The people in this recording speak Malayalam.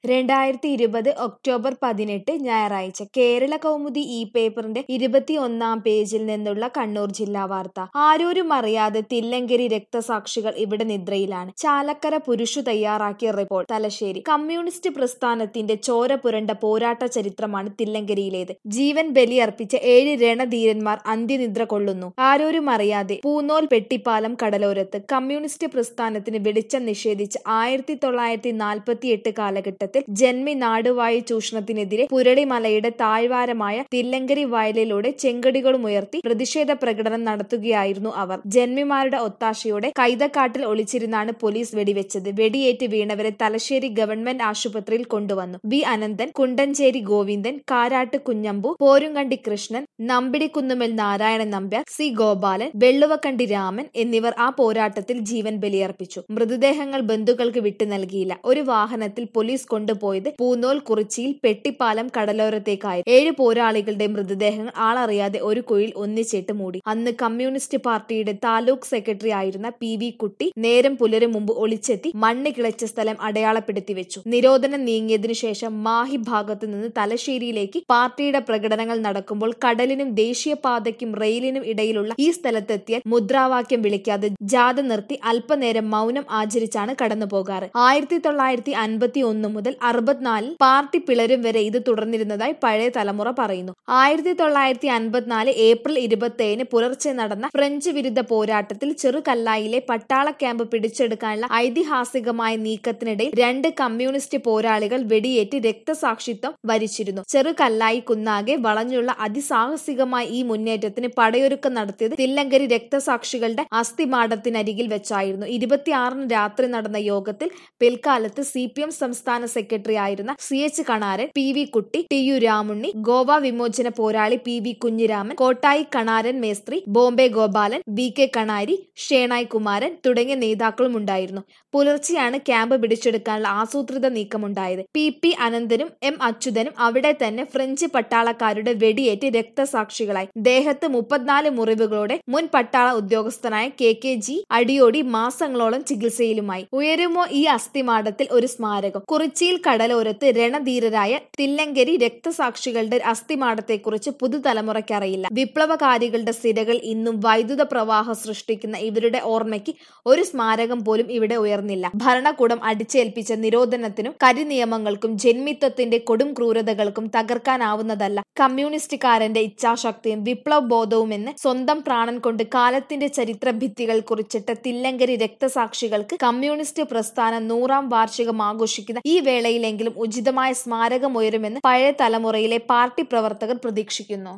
രണ്ടായിരത്തി ഇരുപത് ഒക്ടോബർ പതിനെട്ട് ഞായറാഴ്ച കേരള കൗമുദി ഈ പേപ്പറിന്റെ ഇരുപത്തിയൊന്നാം പേജിൽ നിന്നുള്ള കണ്ണൂർ ജില്ലാ വാർത്ത ആരോരും അറിയാതെ തില്ലങ്കേരി രക്തസാക്ഷികൾ ഇവിടെ നിദ്രയിലാണ് ചാലക്കര പുരുഷു തയ്യാറാക്കിയ റിപ്പോർട്ട് തലശ്ശേരി കമ്മ്യൂണിസ്റ്റ് പ്രസ്ഥാനത്തിന്റെ ചോര പുരണ്ട പോരാട്ട ചരിത്രമാണ് തില്ലങ്കരിയിലേത് ജീവൻ ബലിയർപ്പിച്ച ഏഴ് രണധീരന്മാർ അന്ത്യനിദ്ര കൊള്ളുന്നു ആരോരും അറിയാതെ പൂന്നോൽ പെട്ടിപ്പാലം കടലോരത്ത് കമ്മ്യൂണിസ്റ്റ് പ്രസ്ഥാനത്തിന് വെളിച്ചം നിഷേധിച്ച ആയിരത്തി തൊള്ളായിരത്തി നാൽപ്പത്തി എട്ട് കാലഘട്ടത്തിൽ ജന്മി നാടുവാഴി ചൂഷണത്തിനെതിരെ പുരളിമലയുടെ താഴ്വാരമായ തില്ലങ്കരി വയലിലൂടെ ചെങ്കടികളുമുയർത്തി പ്രതിഷേധ പ്രകടനം നടത്തുകയായിരുന്നു അവർ ജന്മിമാരുടെ ഒത്താശയോടെ കൈതക്കാട്ടിൽ ഒളിച്ചിരുന്നാണ് പോലീസ് വെടിവെച്ചത് വെടിയേറ്റ് വീണവരെ തലശ്ശേരി ഗവൺമെന്റ് ആശുപത്രിയിൽ കൊണ്ടുവന്നു ബി അനന്തൻ കുണ്ടഞ്ചേരി ഗോവിന്ദൻ കാരാട്ട് കുഞ്ഞമ്പു പോരുങ്കണ്ടി കൃഷ്ണൻ നമ്പിടിക്കുന്നുമൽ നാരായണൻ നമ്പ്യാർ സി ഗോപാലൻ വെള്ളുവക്കണ്ടി രാമൻ എന്നിവർ ആ പോരാട്ടത്തിൽ ജീവൻ ബലിയർപ്പിച്ചു മൃതദേഹങ്ങൾ ബന്ധുക്കൾക്ക് വിട്ടു നൽകിയില്ല ഒരു വാഹനത്തിൽ പോലീസ് കൊണ്ടുപോയത് പൂന്നോൽ കുറിച്ചിയിൽ പെട്ടിപ്പാലം കടലോരത്തേക്കായി ഏഴ് പോരാളികളുടെ മൃതദേഹങ്ങൾ ആളറിയാതെ ഒരു കുഴിൽ ഒന്നിച്ചിട്ട് മൂടി അന്ന് കമ്മ്യൂണിസ്റ്റ് പാർട്ടിയുടെ താലൂക്ക് സെക്രട്ടറി ആയിരുന്ന പി വി കുട്ടി നേരം പുലരും മുമ്പ് ഒളിച്ചെത്തി മണ്ണ് കിളച്ച സ്ഥലം അടയാളപ്പെടുത്തി വെച്ചു നിരോധനം നീങ്ങിയതിനു ശേഷം മാഹി ഭാഗത്തു നിന്ന് തലശ്ശേരിയിലേക്ക് പാർട്ടിയുടെ പ്രകടനങ്ങൾ നടക്കുമ്പോൾ കടലിനും ദേശീയപാതയ്ക്കും റെയിലിനും ഇടയിലുള്ള ഈ സ്ഥലത്തെത്തിയാൽ മുദ്രാവാക്യം വിളിക്കാതെ ജാഥ നിർത്തി അല്പനേരം മൗനം ആചരിച്ചാണ് കടന്നു പോകാറ് ആയിരത്തി തൊള്ളായിരത്തി അൻപത്തി ഒന്ന് മുതൽ അറുപത്തിനാലിൽ പാർട്ടി പിളരും വരെ ഇത് തുടർന്നിരുന്നതായി പഴയ തലമുറ പറയുന്നു ആയിരത്തി തൊള്ളായിരത്തി അൻപത്തിനാല് ഏപ്രിൽ ഇരുപത്തിയേഴിന് പുലർച്ചെ നടന്ന ഫ്രഞ്ച് വിരുദ്ധ പോരാട്ടത്തിൽ ചെറുകല്ലായിലെ പട്ടാള ക്യാമ്പ് പിടിച്ചെടുക്കാനുള്ള ഐതിഹാസികമായ നീക്കത്തിനിടയിൽ രണ്ട് കമ്മ്യൂണിസ്റ്റ് പോരാളികൾ വെടിയേറ്റ് രക്തസാക്ഷിത്വം വരിച്ചിരുന്നു ചെറുകല്ലായി കുന്നാകെ വളഞ്ഞുള്ള അതിസാഹസികമായ ഈ മുന്നേറ്റത്തിന് പടയൊരുക്കം നടത്തിയത് തില്ലങ്കരി രക്തസാക്ഷികളുടെ അസ്ഥിമാടത്തിനരികിൽ വെച്ചായിരുന്നു ഇരുപത്തിയാറിന് രാത്രി നടന്ന യോഗത്തിൽ പിൽക്കാലത്ത് സി പി എം സംസ്ഥാന സെക്രട്ടറി ആയിരുന്ന C H Kanaran P V Kutty T U Ramunni Goa വിമോചന പോരാളി പി വി കുഞ്ഞിരാമൻ കോട്ടായി കണാരൻ മേസ്ത്രി ബോംബെ ഗോപാലൻ വി കെ കണാരി ഷേണായ് കുമാരൻ തുടങ്ങിയ നേതാക്കളും ഉണ്ടായിരുന്നു പുലർച്ചെയാണ് ക്യാമ്പ് പിടിച്ചെടുക്കാനുള്ള ആസൂത്രിത നീക്കമുണ്ടായത് പി പി അനന്തനും എം അച്യുതനും അവിടെ തന്നെ ഫ്രഞ്ച് പട്ടാളക്കാരുടെ വെടിയേറ്റ് രക്തസാക്ഷികളായി ദേഹത്ത് മുപ്പത്തിനാല് മുറിവുകളോടെ മുൻ പട്ടാള ഉദ്യോഗസ്ഥനായ കെ കെ ജി അടിയോടി മാസങ്ങളോളം ചികിത്സയിലുമായി ഉയരുമോ ഈ അസ്ഥിമാടത്തിൽ ഒരു സ്മാരകം കുറിച്ചിയിൽ കടലോരത്ത് രണധീരരായ തില്ലങ്കരി രക്തസാക്ഷികളുടെ അസ്ഥിമാടത്തെക്കുറിച്ച് പുതുതലമുറയ്ക്ക് അറിയില്ല വിപ്ലവകാരികളുടെ സിരകൾ ഇന്നും വൈദ്യുത പ്രവാഹം സൃഷ്ടിക്കുന്ന ഇവരുടെ ഓർമ്മയ്ക്ക് ഒരു സ്മാരകം പോലും ഇവിടെ ഉയർന്നില്ല ഭരണകൂടം അടിച്ചേൽപ്പിച്ച നിരോധനത്തിനും കരിനിയമങ്ങൾക്കും ജന്മിത്വത്തിന്റെ കൊടും ക്രൂരതകൾക്കും തകർക്കാനാവുന്നതല്ല കമ്മ്യൂണിസ്റ്റുകാരന്റെ ഇച്ഛാശക്തിയും വിപ്ലവ ബോധവുമെന്ന് സ്വന്തം പ്രാണൻ കൊണ്ട് കാലത്തിന്റെ ചരിത്ര ഭിത്തികൾ കുറിച്ചിട്ട തില്ലങ്കരി രക്തസാക്ഷികൾക്ക് കമ്മ്യൂണിസ്റ്റ് പ്രസ്ഥാനം നൂറാം വാർഷികം ആഘോഷിക്കുന്ന ഈ വേളയിലെങ്കിലും ഉചിതമായ സ്മാരകം ഉയരുമെന്ന് പഴയ തലമുറയിലെ പാർട്ടി പ്രവർത്തകർ പ്രതീക്ഷിക്കുന്നു